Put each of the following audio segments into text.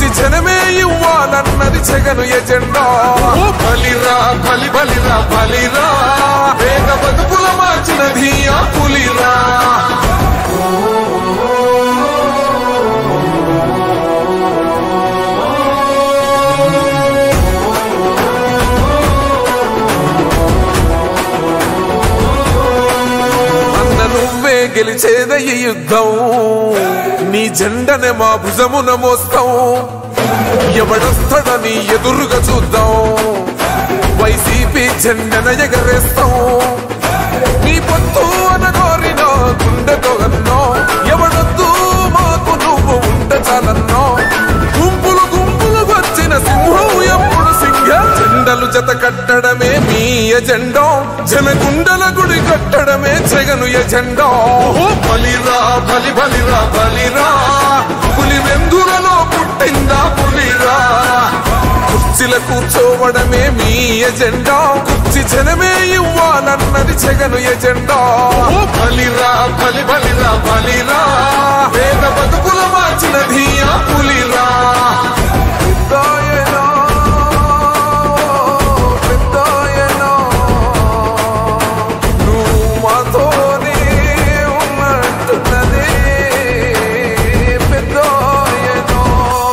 జనమే ఇవ్వాలన్నది జగను ఎజెండా ఓ బలిరా బలి బలిరా బలిరా వేగ బతుకుల మార్చినది ఆ పులిరా అన్న నువ్వే గెలిచేద ఈ యుద్ధం నీ జెండనే మా భుజమున మోస్తాం ఎవడొస్తాడని ఎదురుగా చూద్దాం వైసీపీ జెండన ఎగరేస్తాం నీ పొత్తు అనగోరిన గుండెతో అన్నో ఎవడొద్దు మాకు నువ్వు ఉంట చాలన్నో గుంపులు గుంపులు వచ్చిన సింహం ఎప్పుడు సింహ జెండలు జత కట్టడమే మీ ఎజెండా జనగుండల గుడి కట్టడమే జగను ఎజెండా ఓ బలిరా బలి బలిరా బలిరా పులి వెందులలో పుట్టిందా పులిరా కుర్చీల కూర్చోవడమే మీ ఎజెండా కుర్చీ జనమే ఇవ్వాలన్నది జగను ఎజెండా ఓ బలిరా బలి బలిరా బలిరా వేద బతుకుల మార్చినది ఆ పులిరా పెద్దాయనా, పెద్దాయనా, నువ్వు మాతోనే ఉన్నట్టున్నదే పెద్దాయనా.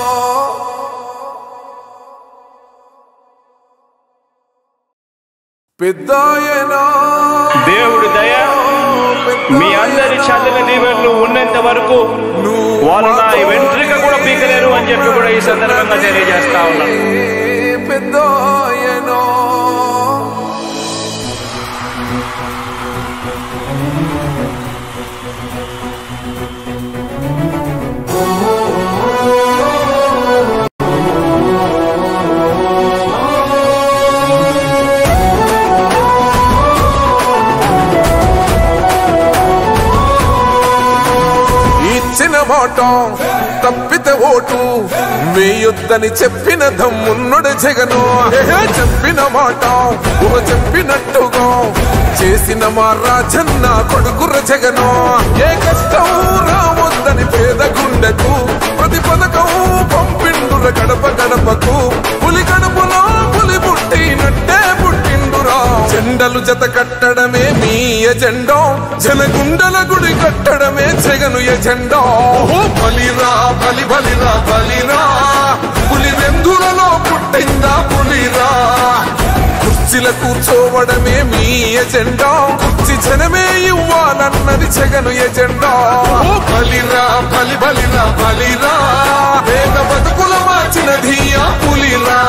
పెద్దాయనా దేవుడి దయ మీ అందరి చల్లని దీవెనలు ఉన్నంత వరకు వాళ్ళు నా వెంట్రిక కూడా పీకలేరు అని చెప్పి కూడా ఈ సందర్భంగా తెలియజేస్తా ఉన్నాను పెద్దాయనా ఇచ్చిన మాట తప్పితే ఓటు వేయొద్దని చెప్పిన దమ్మున్నడు జగను ఏహే, చెప్పిన మాట ఊహ చెప్పినట్టుగా చేసిన మా రాజన్న కొడుకుర జగను ఏ కష్టం రావద్దని పేద గుండెకు ప్రతి పథకం పంపిండుర గడప గడపకు పులి గడపలో పులి పుట్టినట్టే పుట్టిండురా జెండలు జత కట్టడమే మీ ఎజెండా జనగుండల గుడి కట్టడమే జగను ఎజెండా ఓ బలిరా బలి బలిరా బలిరా పులి వెందులలో పుట్టిందా పులిరా కుర్చీల కూర్చోవడమే మీ ఎజెండా కుర్చీ జనమే ఇవ్వాలన్నది జగను ఎజెండా ఓ బలిరా బలి బలిరా బలిరా వేద బతుకుల మార్చినది ఆ పులిరా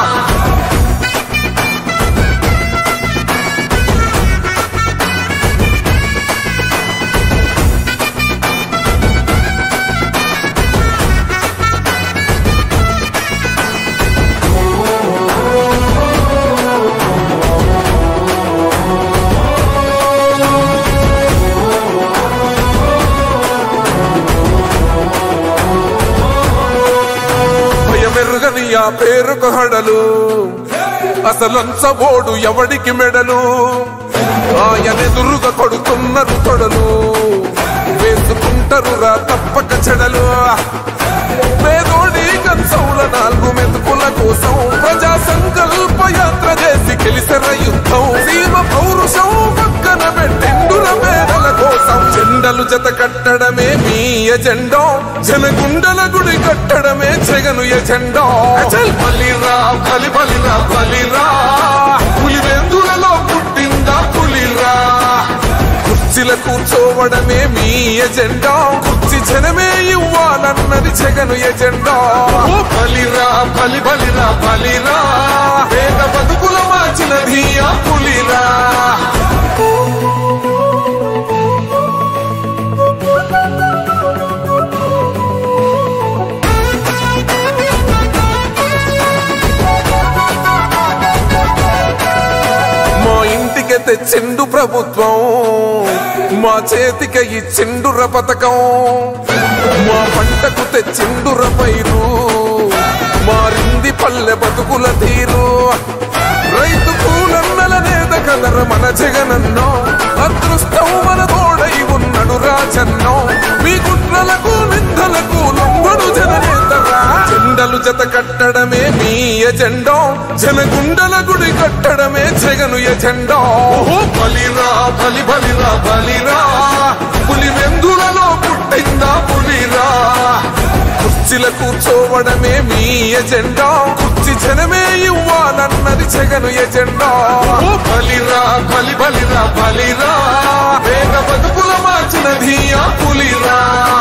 భయమెరుగని ఆ పేరుకు హడలు అసలంచబోడు ఎవడికి మెడలు ఆయనెదురుగా కొడుతున్నారు తొడలు వేసుకుంటారు రా తప్పక చెడలు పేదోడి కంచౌల నాలుగు మెతుకుల కోసం ప్రజా సంకల్ప యాత్ర చేసి గెలిసిన యుద్ధం సీమ పౌరుషం పక్కన పెట్టిండుర మేడల కోసం జెండలు జత కట్టడమే మీ ఎజెండా జనగుండల గుడి కట్టడమే జగను ఎజెండా అచల్ బలిరా బలి బలిరా బలిరా పులి వెందులలో పుట్టిందా పులిరా కుర్చీల కూర్చోవడమే మీ ఎజెండా కుర్చీ జనమే ఇవ్వాలన్నది జగను ఎజెండా ఓ బలిరా బలి బలిరా బలిరా వేద బతుకుల మార్చినది ఆ పులిరా మా ఇంటికి తెచ్చిండు ప్రభుత్వం మా చేతికి ఇచ్చిండుర పథకం మా పంటకు తెచ్చిండుర పైరు మారింది పల్లె బతుకుల తీరు రైతు కూలన్నల నేత కదర మన జగనన్నో అదృష్టం మన తోడై ఉన్నడు రాజన్నో మీ కుట్రలకు నిందలకు లొంగడు జననేతరా జెండలు జత కట్టడమే మీ ఎజెండా జనగుండల గుడి కట్టడమే జగను ఎజెండా ఓహో, బలిరా బలి బలిరా బలిరా పులి వెందులలో పుట్టిందా పులిరా కుర్చీల కూర్చోవడమే మీ ఎజెండా కుర్చీ జనమే ఇవ్వాలన్నది జగను ఎజెండా ఓ బలిరా బలి బలిరా బలిరా వేగ బతుకుల మార్చినది ఆ పులిరా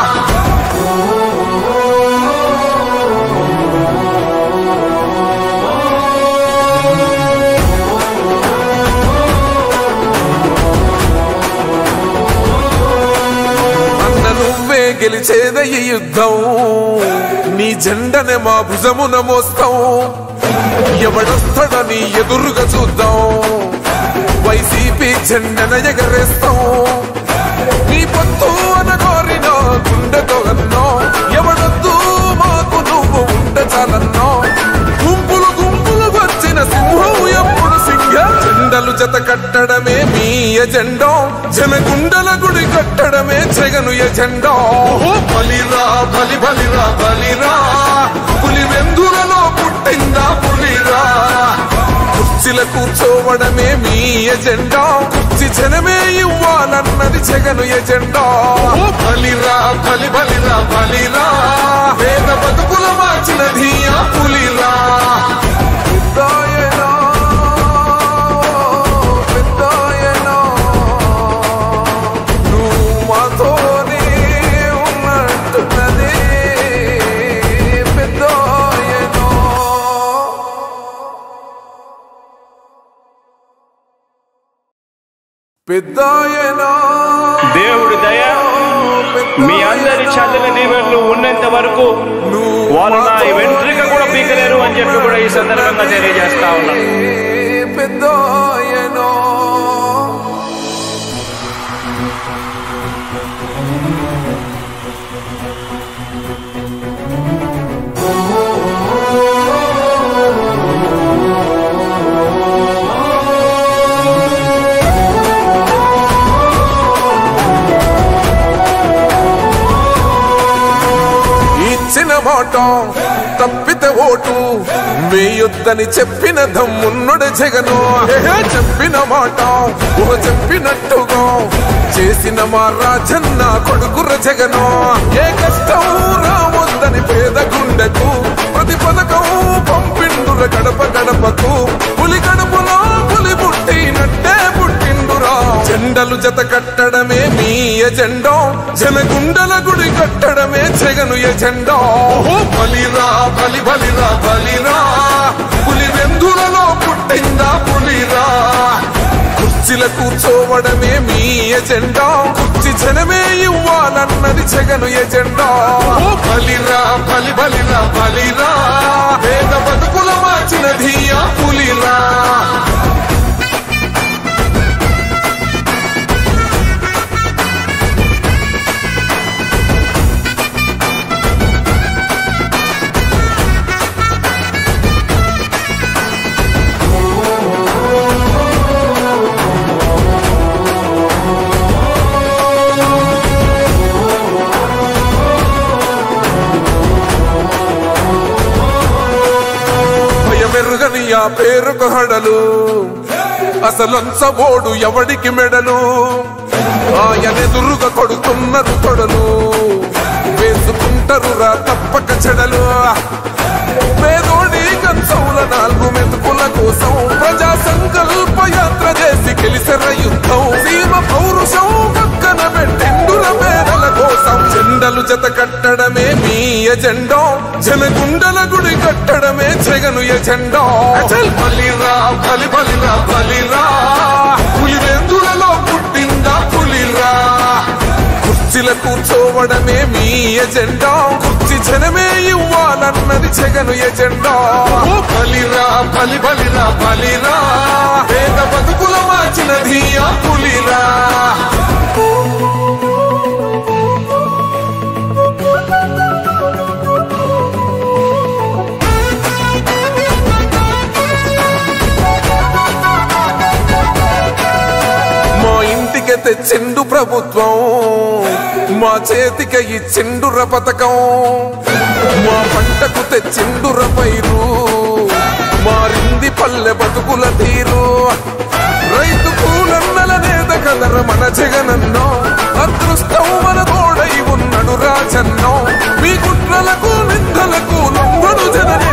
అన్న నువ్వే గెలిచేద ఈ యుద్ధం నీ జెండనే మా భుజమున మోస్తాం ఎవడొస్తాడని ఎదురుగా చూద్దాం వైసీపీ జెండన ఎగరేస్తాం నీ పొత్తు అనగోరిన గుండెతో అన్నో ఎవడొద్దు మాకు నువ్వు ఉండ చాలన్నో గుంపులు గుంపులు వచ్చిన సింహం ఎప్పుడు సింగ జెండలు జత కట్టడమే మీ ఎజెండా జనగుండల గుడి కట్టడమే జగను ఎజెండా ఓహో, బలిరా బలి బలిరా బలిరా పులి వెందులలో పుట్టిందా పులిరా కుర్చీల కూర్చోవడమే మీ ఎజెండా కుర్చీ జనమే ఇవ్వాలన్నది జగను ఎజెండా ఓ బలిరా బలి బలిరా బలిరా వేద బతుకుల మార్చినది ఆ పులిరా పెద్దాయనా, పెద్దాయనా, నువ్వు మాతోనే ఉన్నట్టున్నదే పెద్దాయనా. పెద్దాయనా దేవుడి దయ మీ అందరి చల్లని దీవెనలు ఉన్నంత వరకు వాళ్ళు నా వెంట్రిక కూడా పీకలేరు అని చెప్పి కూడా ఈ సందర్భంగా తెలియజేస్తా ఉన్నాను పెద్దాయనా ఇచ్చిన మాట తప్పితే ఓటు వేయొద్దని చెప్పిన దమ్మున్నుడు జగను ఏహే, చెప్పిన మాట ఊహ చెప్పినట్టుగా చేసిన మా రాజన్న కొడుకుర జగను ఏ కష్టం రావద్దని పేద గుండెకు ప్రతి పథకం పంపిండుర గడప గడపకు పులి గడపలో పులి పుట్టినట్టే పుట్టిండురా జెండలు జత కట్టడమే మీ ఎజెండా జనగుండల గుడి కట్టడమే జగను ఎజెండా ఓహో, బలిరా బలి బలిరా బలిరా పులి వెందులలో పుట్టిందా పులిరా కుర్చీల కూర్చోవడమే మీ ఎజెండా కుర్చీ జనమే ఇవ్వాలన్నది జగను ఎజెండా ఓ బలిరా బలి బలిరా బలిరా వేద బతుకుల మార్చినది ఆ పులిరా భయమెరుగని ఆ పేరుకు హడలు అసలంచబోడు ఎవడికి మెడలు ఆయనెదురుగా కొడుతున్నారు తొడలు వేసుకుంటారు రా తప్పక చెడలు పేదోడి కంచౌల నాలుగు మెతుకుల కోసం ప్రజా సంకల్ప యాత్ర చేసి గెలిసెర యుద్ధం సీమ పౌరుషం పక్కన పెట్టిండుల పేదల కోసం జెండలు జత కట్టడమే మీ ఎజెండా జనగుండల గుడి కట్టడమే జగను ఎజెండా అచల్ బలిరా బలి బలిరా బలిరా పులి వెందులలో పుట్టిందా పులిరా కుర్చీల కూర్చోవడమే మీ ఎజెండా కుర్చీ జనమే ఇవ్వాలన్నది జగను ఎజెండా ఓ బలిరా బలి బలిరా బలిరా వేద బతుకుల మార్చినది ఆ పులిరా మా ఇంటికి తెచ్చిండు ప్రభుత్వం మా చేతికి ఇచ్చిండుర పథకం మా పంటకు తెచ్చిండుర పల్లె బతుకుల తీరు రైతు కూలన్నల నేత కదర మన జగనన్నో అదృష్టం మన తోడై ఉన్నడు రాజన్నో మీ కుట్రలకు నిందలకు లొంగడు జనని